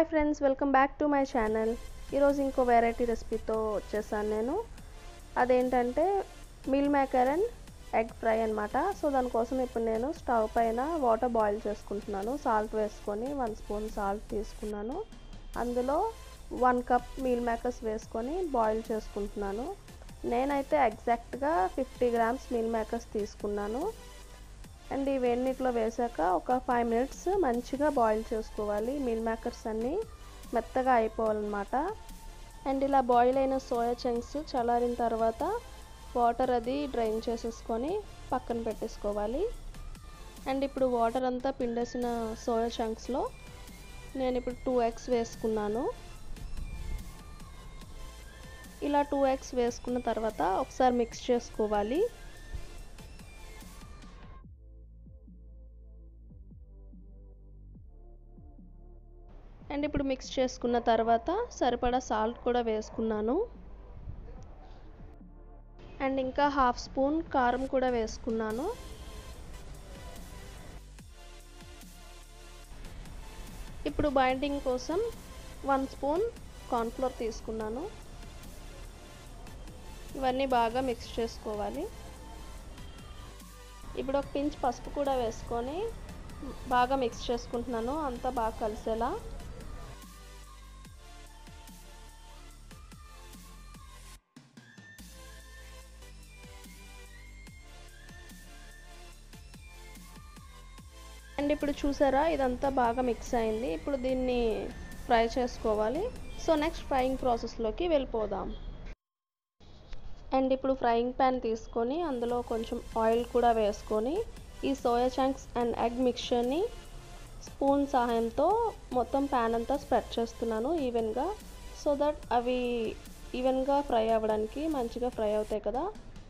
hi friends welcome back to my channel ఈరోజు ఇంకో variety రెసిపీతో వచ్చేసాను నేను అదేంటంటే meal maker and egg fry అనమాట సో దానికోసం ఇప్పుడు నేను స్టవ్ పైన వాటర్ బాయిల్ చేసుకుంటున్నాను సాల్ట్ వేసుకొని వన్ స్పూన్ సాల్ట్ తీసుకున్నాను అందులో వన్ కప్ మీల్ మేకర్స్ వేసుకొని బాయిల్ చేసుకుంటున్నాను నేనైతే ఎగ్జాక్ట్గా ఫిఫ్టీ గ్రామ్స్ మీల్ మేకర్స్ తీసుకున్నాను అండ్ ఈ వేడినీటిలో వేసాక ఒక ఫైవ్ మినిట్స్ మంచిగా బాయిల్ చేసుకోవాలి మీల్ మేకర్స్ అన్నీ మెత్తగా అయిపోవాలన్నమాట అండ్ ఇలా బాయిల్ అయిన సోయా చంక్స్ చల్లారిన తర్వాత వాటర్ అది డ్రైన్ చేసేసుకొని పక్కన పెట్టేసుకోవాలి అండ్ ఇప్పుడు వాటర్ అంతా పిండేసిన సోయా చంక్స్లో నేను ఇప్పుడు టూ ఎగ్స్ వేసుకున్నాను ఇలా టూ ఎగ్స్ వేసుకున్న తర్వాత ఒకసారి మిక్స్ చేసుకోవాలి అండ్ ఇప్పుడు మిక్స్ చేసుకున్న తర్వాత సరిపడా సాల్ట్ కూడా వేసుకున్నాను అండ్ ఇంకా హాఫ్ స్పూన్ కారం కూడా వేసుకున్నాను ఇప్పుడు బైండింగ్ కోసం వన్ స్పూన్ కార్న్ఫ్లోర్ తీసుకున్నాను ఇవన్నీ బాగా మిక్స్ చేసుకోవాలి ఇప్పుడు ఒక పించ్ పసుపు కూడా వేసుకొని బాగా మిక్స్ చేసుకుంటున్నాను అంతా బాగా కలిసేలా అండ్ ఇప్పుడు చూసారా ఇదంతా బాగా మిక్స్ అయింది ఇప్పుడు దీన్ని ఫ్రై చేసుకోవాలి సో నెక్స్ట్ ఫ్రైయింగ్ ప్రాసెస్లోకి వెళ్ళిపోదాం అండ్ ఇప్పుడు ఫ్రైయింగ్ ప్యాన్ తీసుకొని అందులో కొంచెం ఆయిల్ కూడా వేసుకొని ఈ సోయా చంక్స్ అండ్ ఎగ్ మిక్చర్ని స్పూన్ సహాయంతో మొత్తం ప్యాన్ అంతా స్ప్రెడ్ చేస్తున్నాను ఈవెన్గా సో దట్ అవి ఈవెన్గా ఫ్రై అవ్వడానికి మంచిగా ఫ్రై అవుతాయి కదా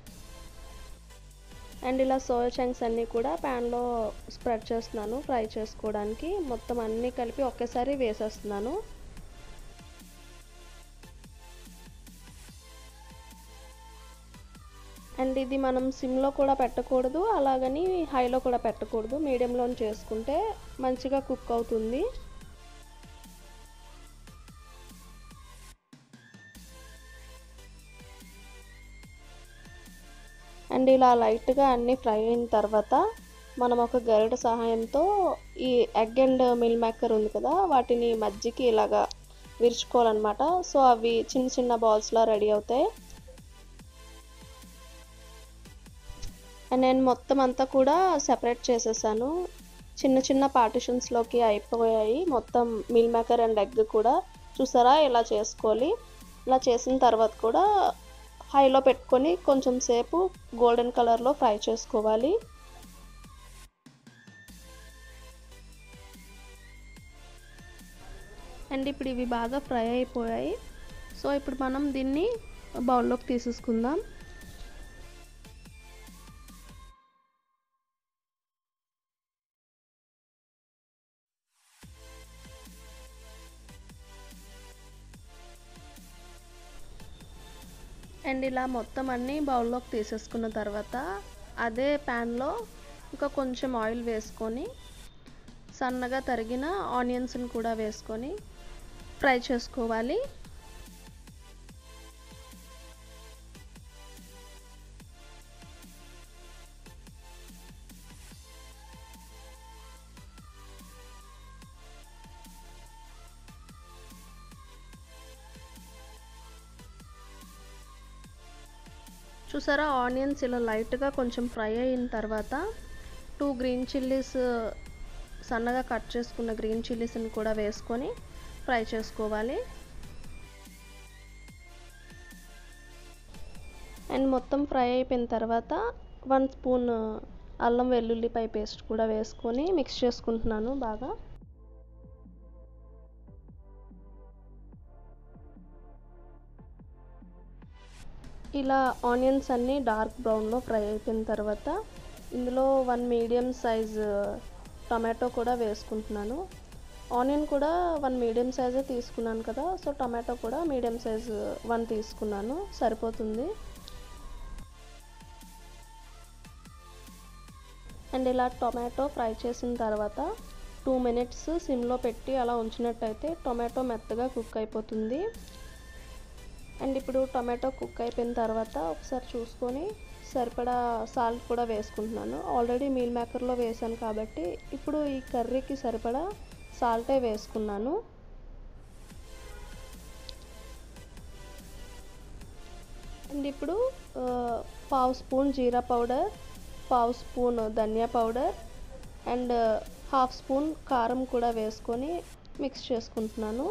అండ్ ఇలా సోయా చంక్స్ అన్నీ కూడా ప్యాన్లో స్ప్రెడ్ చేస్తున్నాను ఫ్రై చేసుకోవడానికి మొత్తం అన్నీ కలిపి ఒకేసారి వేసేస్తున్నాను అండ్ ఇది మనం సిమ్లో కూడా పెట్టకూడదు అలాగని హైలో కూడా పెట్టకూడదు మీడియంలో చేసుకుంటే మంచిగా కుక్ అవుతుంది అండ్ ఇలా లైట్గా అన్నీ ఫ్రై అయిన తర్వాత మనం ఒక గరిట సహాయంతో ఈ ఎగ్ అండ్ మిల్ మేకర్ ఉంది కదా వాటిని మధ్యకి ఇలాగా విరుచుకోవాలన్నమాట సో అవి చిన్న చిన్న బాల్స్లా రెడీ అవుతాయి అండ్ నేను మొత్తం అంతా కూడా సెపరేట్ చేసేసాను చిన్న చిన్న పార్టిషన్స్లోకి అయిపోయాయి మొత్తం మిల్ మేకర్ అండ్ ఎగ్ కూడా చూసారా ఇలా చేసుకోవాలి ఇలా చేసిన తర్వాత కూడా హైలో పెట్టుకొని కొంచెం సేపు గోల్డెన్ కలర్లో ఫ్రై చేసుకోవాలి అండ్ ఇప్పుడు ఇవి బాగా ఫ్రై అయిపోయాయి సో ఇప్పుడు మనం దీన్ని బౌల్లోకి తీసేసుకుందాం అండ్ ఇలా మొత్తం అన్నీ బౌల్లోకి తీసేసుకున్న తర్వాత అదే ప్యాన్లో ఇంకా కొంచెం ఆయిల్ వేసుకొని సన్నగా తరిగిన ఆనియన్స్ని కూడా వేసుకొని ఫ్రై చేసుకోవాలి చూసారా ఆనియన్స్ ఇలా లైట్గా కొంచెం ఫ్రై అయిన తర్వాత టూ గ్రీన్ చిల్లీస్ సన్నగా కట్ చేసుకున్న గ్రీన్ చిల్లీస్ని కూడా వేసుకొని ఫ్రై చేసుకోవాలి అండ్ మొత్తం ఫ్రై అయిపోయిన తర్వాత వన్ స్పూన్ అల్లం వెల్లుల్లిపాయ పేస్ట్ కూడా వేసుకొని మిక్స్ చేసుకుంటున్నాను బాగా ఇలా ఆనియన్స్ అన్నీ డార్క్ బ్రౌన్లో ఫ్రై అయిపోయిన తర్వాత ఇందులో వన్ మీడియం సైజ్ టమాటో కూడా వేసుకుంటున్నాను ఆనియన్ కూడా వన్ మీడియం సైజే తీసుకున్నాను కదా సో టమాటో కూడా మీడియం సైజ్ వన్ తీసుకున్నాను సరిపోతుంది అండ్ ఇలా టొమాటో ఫ్రై చేసిన తర్వాత టూ మినిట్స్ సిమ్లో పెట్టి అలా ఉంచినట్టయితే టొమాటో మెత్తగా కుక్ అయిపోతుంది అండ్ ఇప్పుడు టొమాటో కుక్ అయిపోయిన తర్వాత ఒకసారి చూసుకొని సరిపడా సాల్ట్ కూడా వేసుకుంటున్నాను ఆల్రెడీ మీల్ మేకర్లో వేసాను కాబట్టి ఇప్పుడు ఈ కర్రీకి సరిపడా సాల్టే వేసుకున్నాను అండ్ ఇప్పుడు పావు స్పూన్ జీరా పౌడర్ పావు స్పూన్ ధనియా పౌడర్ అండ్ హాఫ్ స్పూన్ కారం కూడా వేసుకొని మిక్స్ చేసుకుంటున్నాను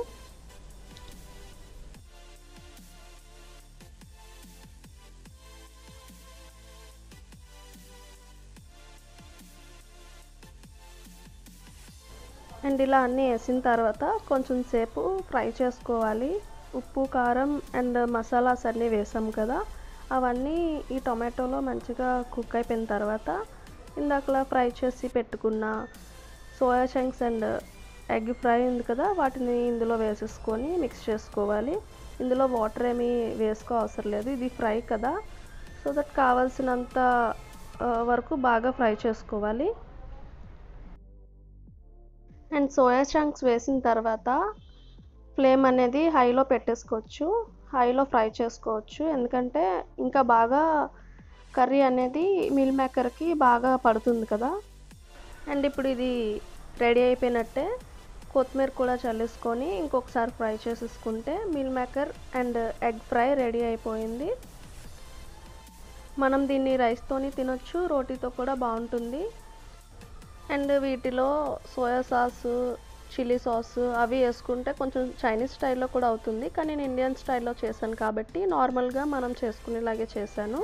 అండ్ ఇలా అన్నీ వేసిన తర్వాత కొంచెం సేపు ఫ్రై చేసుకోవాలి ఉప్పు కారం అండ్ మసాలాస్ అన్నీ వేసాం కదా అవన్నీ ఈ టొమాటోలో మంచిగా కుక్ అయిపోయిన తర్వాత ఇందాకలా ఫ్రై చేసి పెట్టుకున్న soya chunks and egg fry ఉంది కదా వాటిని ఇందులో వేసేసుకొని మిక్స్ చేసుకోవాలి ఇందులో వాటర్ ఏమీ వేసుకో అవసరం లేదు ఇది ఫ్రై కదా సో దట్ కావాల్సినంత వరకు బాగా ఫ్రై చేసుకోవాలి అండ్ సోయా చంక్స్ వేసిన తర్వాత ఫ్లేమ్ అనేది హైలో పెట్టేసుకోవచ్చు హైలో ఫ్రై చేసుకోవచ్చు ఎందుకంటే ఇంకా బాగా కర్రీ అనేది మిల్ మేకర్కి బాగా పడుతుంది కదా అండ్ ఇప్పుడు ఇది రెడీ అయిపోయినట్టే కొత్తిమీర కూడా చల్లేసుకొని ఇంకొకసారి ఫ్రై చేసేసుకుంటే meal maker and egg fry ready అయిపోయింది మనం దీన్ని రైస్తోని తినొచ్చు రోటీతో కూడా బాగుంటుంది అండ్ వీటిలో సోయా సాస్ చిల్లీ సాస్ అవి వేసుకుంటే కొంచెం చైనీస్ స్టైల్లో కూడా అవుతుంది కానీ నేను ఇండియన్ స్టైల్లో చేశాను కాబట్టి నార్మల్గా మనం చేసుకునేలాగే చేశాను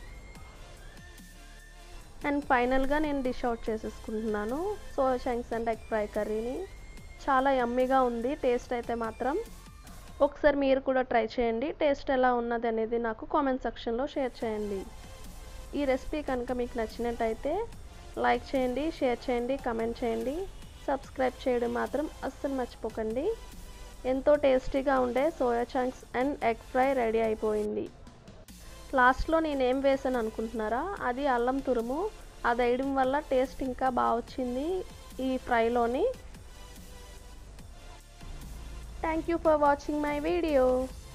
అండ్ ఫైనల్గా నేను డిష్ అవుట్ చేసేసుకుంటున్నాను soya chunks and egg fry కర్రీని చాలా యమ్మీగా ఉంది టేస్ట్ అయితే మాత్రం ఒకసారి మీరు కూడా ట్రై చేయండి టేస్ట్ ఎలా ఉన్నది అనేది నాకు కామెంట్ సెక్షన్లో షేర్ చేయండి ఈ రెసిపీ కనుక మీకు నచ్చినట్టయితే లైక్ చేయండి షేర్ చేయండి కమెంట్ చేయండి సబ్స్క్రైబ్ చేయడం మాత్రం అస్సలు మర్చిపోకండి ఎంతో టేస్టీగా ఉండే soya chunks and egg fry ready అయిపోయింది లాస్ట్లో నేనేం వేసాను అనుకుంటున్నారా అది అల్లం తురుము అది వేయడం వల్ల టేస్ట్ ఇంకా బాగా వచ్చింది ఈ ఫ్రైలోని thank you for watching my video